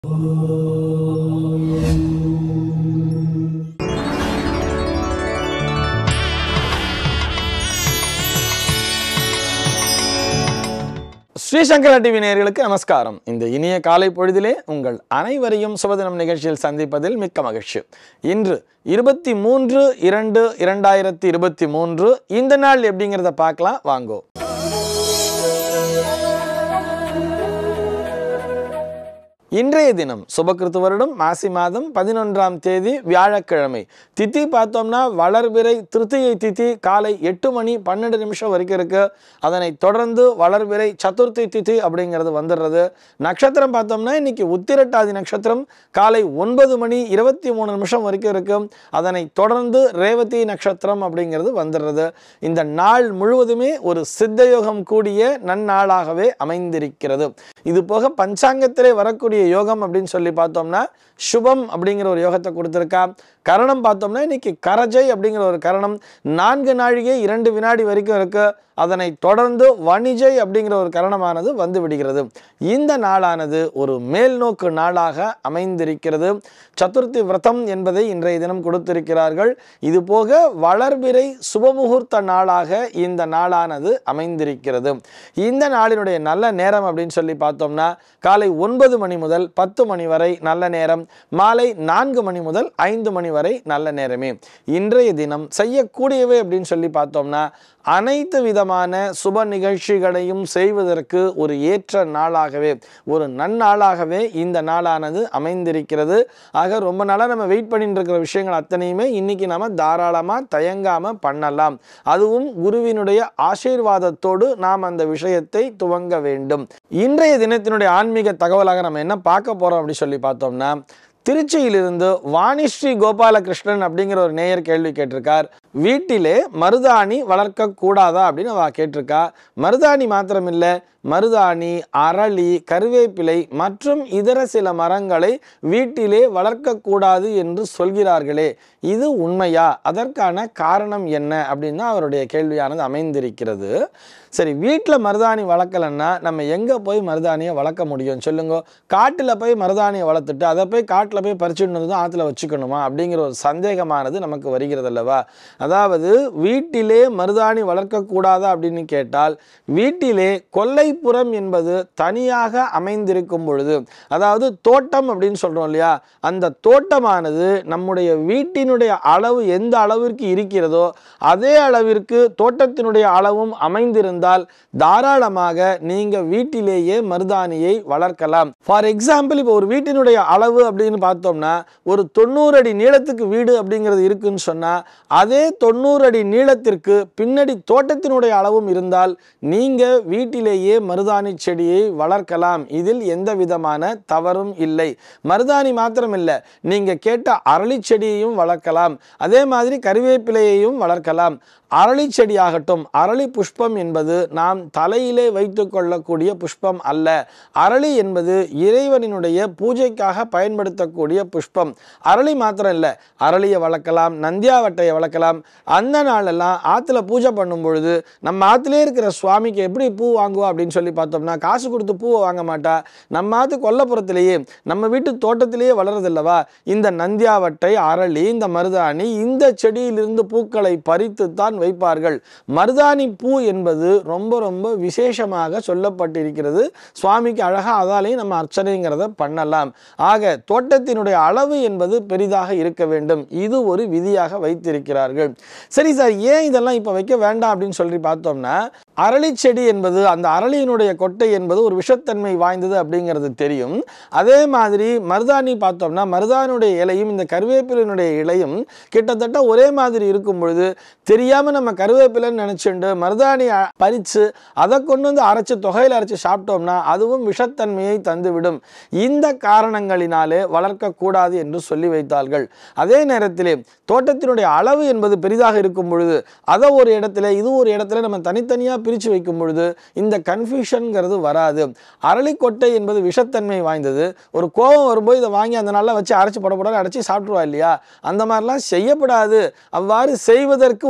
Sri Sankara TV நேயர்களுக்கு நமஸ்காரம் இந்த இனிய காலை பொழுதிலே உங்கள் அனைவரையும் சுபதினம் நிகழ்ச்சியில் சந்திப்பதில் மிக்க மகிழ்ச்சி இன்று இருபத்தி மூன்று இரண்டு இரண்டாயிரத்தி இருபத்தி மூன்று இந்த நாள் எப்படிங்கிறத பார்க்கலாம் வாங்கோ இன்றைய தினம் சுபகிருத்து வருடம் மாசி மாதம் பதினொன்றாம் தேதி வியாழக்கிழமை திதி பார்த்தோம்னா வளர்பிறை திருத்தியை திதி காலை எட்டு மணி பன்னெண்டு நிமிஷம் வரைக்கும் இருக்கு அதனை தொடர்ந்து வளர்பிறை சதுர்த்தி திதி அப்படிங்கிறது வந்துடுறது நட்சத்திரம் பார்த்தோம்னா இன்னைக்கு உத்திரட்டாதி நட்சத்திரம் காலை ஒன்பது மணி இருபத்தி மூணு நிமிஷம் வரைக்கும் இருக்கு அதனை தொடர்ந்து ரேவதி நட்சத்திரம் அப்படிங்கிறது வந்துடுறது இந்த நாள் முழுவதுமே ஒரு சித்தயோகம் கூடிய நன்னாளாகவே அமைந்திருக்கிறது இது போக பஞ்சாங்கத்திலே வரக்கூடிய யோகம் அப்படின்னு சொல்லி பார்த்தோம்னா சுபம் அப்படிங்கிற ஒரு யோகத்தை கொடுத்துருக்கா கரணம் பார்த்தோம்னா இன்னைக்கு கரஜை அப்படிங்கிற ஒரு கரணம் நான்கு நாழிகை இரண்டு வினாடி வரைக்கும் இருக்கு அதனை தொடர்ந்து வணிஜை அப்படிங்கிற ஒரு கரணமானது வந்து விடுகிறது இந்த நாளானது ஒரு மேல்நோக்கு நாளாக அமைந்திருக்கிறது சதுர்த்தி விரதம் என்பதை இன்றைய தினம் கொடுத்திருக்கிறார்கள் இது போக வளர்பிறை சுபமுகூர்த்த நாளாக இந்த நாளானது அமைந்திருக்கிறது இந்த நாளினுடைய நல்ல நேரம் அப்படின்னு சொல்லி பார்த்தோம்னா காலை ஒன்பது மணி முதல் பத்து மணி வரை நல்ல நேரம் மாலை நான்கு மணி முதல் ஐந்து மணி வரை நல்ல நேரமே இன்றைய தினம் செய்யக்கூடியவை அப்படின்னு சொல்லி பார்த்தோம்னா அனைத்து விதமான சுப நிகழ்ச்சிகளையும் செய்வதற்கு ஒரு ஏற்ற நாளாகவே ஒரு நன்னாளாகவே இந்த நாளானது அமைந்திருக்கிறது ஆக ரொம்ப நாளாக நம்ம வெயிட் பண்ணிட்டு இருக்கிற விஷயங்கள் அத்தனையுமே இன்னைக்கு நம்ம தாராளமாக தயங்காம பண்ணலாம் அதுவும் குருவினுடைய ஆசீர்வாதத்தோடு நாம் அந்த விஷயத்தை துவங்க வேண்டும் இன்றைய தினத்தினுடைய ஆன்மீக தகவலாக நம்ம என்ன பார்க்க போறோம் அப்படி சொல்லி பார்த்தோம்னா திருச்சியிலிருந்து வாணிஸ்ரீ கோபாலகிருஷ்ணன் அப்படிங்கிற ஒரு நேயர் கேள்வி கேட்டிருக்கார் வீட்டிலே மருதாணி வளர்க்க கூடாதா அப்படின்னு அவ கேட்டிருக்கா மருதாணி மாத்திரமில்லை மருதாணி அரளி கருவேப்பிலை மற்றும் இதர சில மரங்களை வீட்டிலே வளர்க்கக்கூடாது என்று சொல்கிறார்களே இது உண்மையா அதற்கான காரணம் என்ன அப்படின்னு அவருடைய கேள்வியானது அமைந்திருக்கிறது சரி வீட்டில் மருதாணி வளர்க்கலன்னா நம்ம எங்கே போய் மருதாணியை வளர்க்க முடியும் சொல்லுங்க காட்டில் போய் மருதாணியை வளர்த்துட்டு அதை போய் காட்டில் போய் பறிச்சுட்டு வந்து தான் ஆற்றுல வச்சுக்கணுமா அப்படிங்கிற ஒரு சந்தேகமானது நமக்கு வருகிறது அல்லவா அதாவது வீட்டிலே மருதாணி வளர்க்கக்கூடாதா அப்படின்னு கேட்டால் வீட்டிலே கொல்லைப்புறம் என்பது தனியாக அமைந்திருக்கும் பொழுது அதாவது தோட்டம் அப்படின்னு சொல்கிறோம் இல்லையா அந்த தோட்டமானது நம்முடைய வீட்டினுடைய அளவு எந்த அளவிற்கு இருக்கிறதோ அதே அளவிற்கு தோட்டத்தினுடைய அளவும் அமைந்திருந்தால் தாராளமாக நீங்க வீட்டிலேயே மருதாணியை வளர்க்கலாம் ஃபார் எக்ஸாம்பிள் இப்போ ஒரு வீட்டினுடைய அளவு அப்படின்னு பார்த்தோம்னா ஒரு தொண்ணூறு அடி நீளத்துக்கு வீடு அப்படிங்கிறது இருக்குன்னு சொன்னா அதே தொண்ணூறு அடி நீளத்திற்கு பின்னாடி தோட்டத்தினுடைய அளவும் இருந்தால் நீங்க வீட்டிலேயே மருதாணி செடியை வளர்க்கலாம் இதில் எந்த விதமான தவறும் இல்லை மருதாணி மாத்திரம் இல்லை நீங்க கேட்ட அரளி செடியையும் வளர்க்கலாம் அதே மாதிரி கறிவேப்பிலையையும் வளர்க்கலாம் அரளி செடியாகட்டும் அரளி புஷ்பம் என்பது நாம் தலையிலே வைத்து கொள்ளக்கூடிய புஷ்பம் அல்ல அரளி என்பது இறைவனினுடைய பூஜைக்காக பயன்படுத்தக்கூடிய புஷ்பம் அரளி மாத்திரம் இல்லை அரளியை வளர்க்கலாம் நந்தியாவட்டையை வளர்க்கலாம் அந்த நாளெல்லாம் ஆற்றுல பூஜை பண்ணும் பொழுது நம்ம ஆற்றுலே இருக்கிற சுவாமிக்கு எப்படி பூ வாங்குவோம் அப்படின்னு சொல்லி பார்த்தோம்னா காசு கொடுத்து பூவை வாங்க மாட்டா நம்ம ஆற்று கொல்லப்புறத்திலேயே நம்ம வீட்டு தோட்டத்திலேயே வளருதில்லவா இந்த நந்தியாவட்டை அரளி இந்த மருதாணி இந்த செடியிலிருந்து பூக்களை பறித்து தான் வைப்பார்கள் மருதாணி பூ என்பது ரொம்ப ரொம்ப விசேஷமாக சொல்லப்பட்டிருக்கிறது சுவாமிக்கு அழகா அதாலையும் நம்ம அர்ச்சனைங்கிறத பண்ணலாம் ஆக தோட்டத்தினுடைய அளவு என்பது பெரிதாக இருக்க வேண்டும் இது ஒரு விதியாக வைத்திருக்கிறார்கள் சரி சார் ஏன் இதெல்லாம் இப்போ வைக்க வேண்டாம் அப்படின்னு சொல்லி பார்த்தோம்னா அரளி செடி என்பது அந்த அரளியினுடைய கொட்டை என்பது ஒரு விஷத்தன்மை வாய்ந்தது அப்படிங்கிறது தெரியும் அதே மாதிரி மருதாணி பார்த்தோம்னா மருதானுடைய இலையும் இந்த கருவேப்பிலையினுடைய இலையும் கிட்டத்தட்ட ஒரே மாதிரி இருக்கும் பொழுது தெரியாம நம்ம கருவேப்பிலைன்னு நினைச்சுண்டு மருதாணியை பறித்து அதை கொண்டு வந்து அரைச்சு தொகையில் அரைச்சு சாப்பிட்டோம்னா அதுவும் விஷத்தன்மையை தந்துவிடும் இந்த காரணங்களினாலே வளர்க்கக்கூடாது என்று சொல்லி வைத்தார்கள் அதே நேரத்திலே தோட்டத்தினுடைய அளவு என்பது பெரிதாக இருக்கும் பொழுது அதை ஒரு இடத்துல இது ஒரு இடத்துல நம்ம தனித்தனியாக பிரித்து வைக்கும் பொழுது இந்த கன்ஃபியூஷன்ங்கிறது வராது அரளிக்கொட்டை என்பது விஷத்தன்மை வாய்ந்தது ஒரு கோபம் வரும்போது இதை வாங்கி அந்த நாளில் வச்சு அரைச்சி போட போட அரைச்சி சாப்பிட்ருவா இல்லையா அந்த மாதிரிலாம் செய்யப்படாது அவ்வாறு செய்வதற்கு ஒரு வாய்ப்பை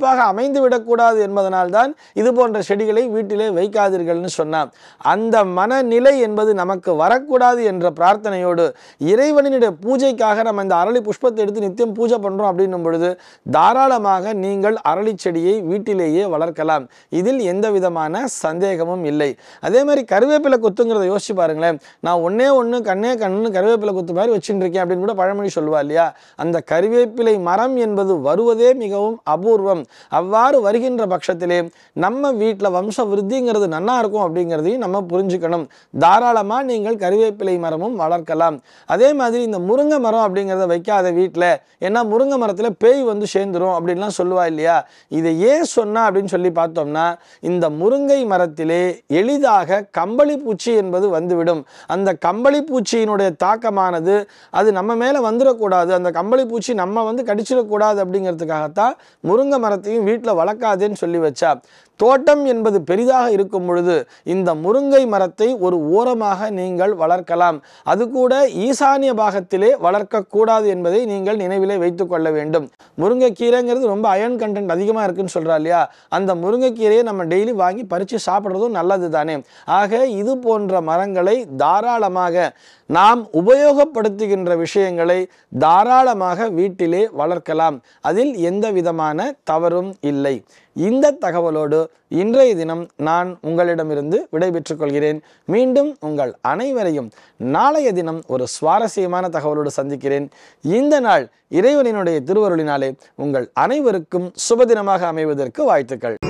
கண்டிப்பாக அமைந்து விடக்கூடாது என்பதனால்தான் இது போன்ற செடிகளை வீட்டிலே வைக்காதீர்கள்னு சொன்னான் அந்த மனநிலை என்பது நமக்கு வரக்கூடாது என்ற பிரார்த்தனையோடு இறைவனினுடைய பூஜைக்காக நம்ம இந்த அரளி புஷ்பத்தை எடுத்து நித்தியம் பூஜை பண்றோம் அப்படின்னும் பொழுது தாராளமாக நீங்கள் அரளி செடியை வீட்டிலேயே வளர்க்கலாம் இதில் எந்த விதமான சந்தேகமும் இல்லை அதே மாதிரி கருவேப்பிலை கொத்துங்கிறத யோசிச்சு பாருங்களேன் நான் ஒண்ணே ஒன்று கண்ணே கண்ணு கருவேப்பிலை கொத்து மாதிரி வச்சுட்டு இருக்கேன் அப்படின்னு கூட பழமொழி சொல்லுவா இல்லையா அந்த கருவேப்பிலை மரம் என்பது வருவதே மிகவும் அபூர்வம் அவ்வாறு வருகின்ற பட்சத்திலே நம்ம வீட்டில் வம்ச விருத்திங்கிறது நன்னா இருக்கும் அப்படிங்கிறதையும் நம்ம புரிஞ்சுக்கணும் தாராளமாக நீங்கள் கருவேப்பிலை மரமும் வளர்க்கலாம் அதே மாதிரி இந்த முருங்கை மரம் அப்படிங்கிறத வைக்காத வீட்டில் ஏன்னா முருங்கை மரத்தில் பேய் வந்து சேர்ந்துரும் அப்படின்லாம் சொல்லுவா இல்லையா இதை ஏன் சொன்னா அப்படின்னு சொல்லி பார்த்தோம்னா இந்த முருங்கை மரத்திலே எளிதாக கம்பளி பூச்சி என்பது வந்துவிடும் அந்த கம்பளி பூச்சியினுடைய தாக்கமானது அது நம்ம மேலே வந்துடக்கூடாது அந்த கம்பளி பூச்சி நம்ம வந்து கடிச்சிடக்கூடாது அப்படிங்கிறதுக்காகத்தான் முருங்கை மரத்தையும் வீட்டில் வளர்க்காதேன்னு சொல்லி வச்சா தோட்டம் என்பது பெரிதாக இருக்கும் பொழுது இந்த முருங்கை மரத்தை ஒரு ஓரமாக நீங்கள் வளர்க்கலாம் அது கூட ஈசானிய பாகத்திலே வளர்க்கக்கூடாது என்பதை நீங்கள் நினைவிலே வைத்துக் கொள்ள வேண்டும் முருங்கைக்கீரைங்கிறது ரொம்ப அயன் கண்டென்ட் அதிகமாக இருக்குன்னு சொல்றா இல்லையா அந்த முருங்கைக்கீரையை நம்ம டெய்லி வாங்கி பறித்து சாப்பிட்றதும் நல்லது தானே ஆக இது போன்ற மரங்களை தாராளமாக நாம் உபயோகப்படுத்துகின்ற விஷயங்களை தாராளமாக வீட்டிலே வளர்க்கலாம் அதில் எந்த விதமான தவறும் இல்லை இந்த தகவலோடு இன்றைய தினம் நான் உங்களிடமிருந்து விடைபெற்றுக் கொள்கிறேன் மீண்டும் உங்கள் அனைவரையும் நாளைய தினம் ஒரு சுவாரஸ்யமான தகவலோடு சந்திக்கிறேன் இந்த நாள் இறைவனினுடைய திருவருளினாலே உங்கள் அனைவருக்கும் சுபதினமாக அமைவதற்கு வாழ்த்துக்கள்